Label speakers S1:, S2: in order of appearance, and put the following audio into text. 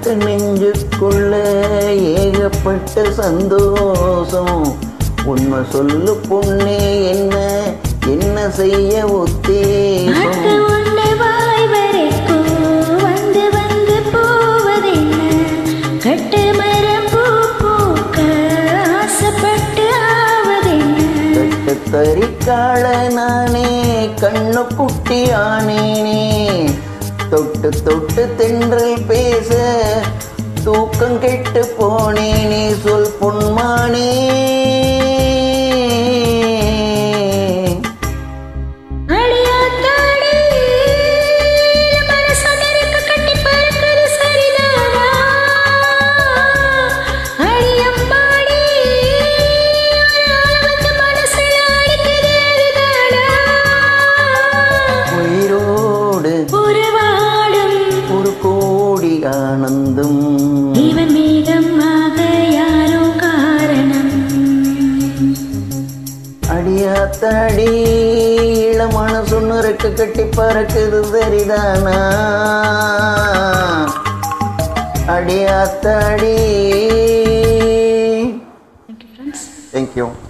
S1: பட்டு நெஞ்சுக்குள்ள ஏகப்பட்ட சந்தோஷம் உண்மை சொல்லு பொண்ணே என்ன என்ன செய்ய
S2: நாட்டு
S1: உத்தேசம்
S2: ஒன்று வாய் வரைக்கும் வந்து வந்து போவதென்ன கட்டு மரம் பூ பூக்க ஆசைப்பட்டு ஆவதென்ன
S1: கட்டு தறிக்கால நானே கண்ணு குட்டி ஆனேனே தொட்டு தொட்டு தென்றல் பேச தூக்கம் கெட்டு போனேனே சொல் பொன்மானே
S2: அடியாத்தாடி மனசொன்னருக்கு கட்டி பறக்குது சரிதானா அடியம்மாடி ஒரு ஆள் வந்து மனசுல அடிக்குது அதுதானா
S1: உயிரோடு
S2: உருவாடும்
S1: ஒரு கோடி ஆனந்தம்
S2: இவன் மீதமாக யாரோ காரணம்
S1: அடியாத்தாடி இளமான சொன்னருக்கு கட்டி பறக்குது சரிதானா அடியாத்தாடி
S2: Thank you, friends.
S1: தேங்க்யூ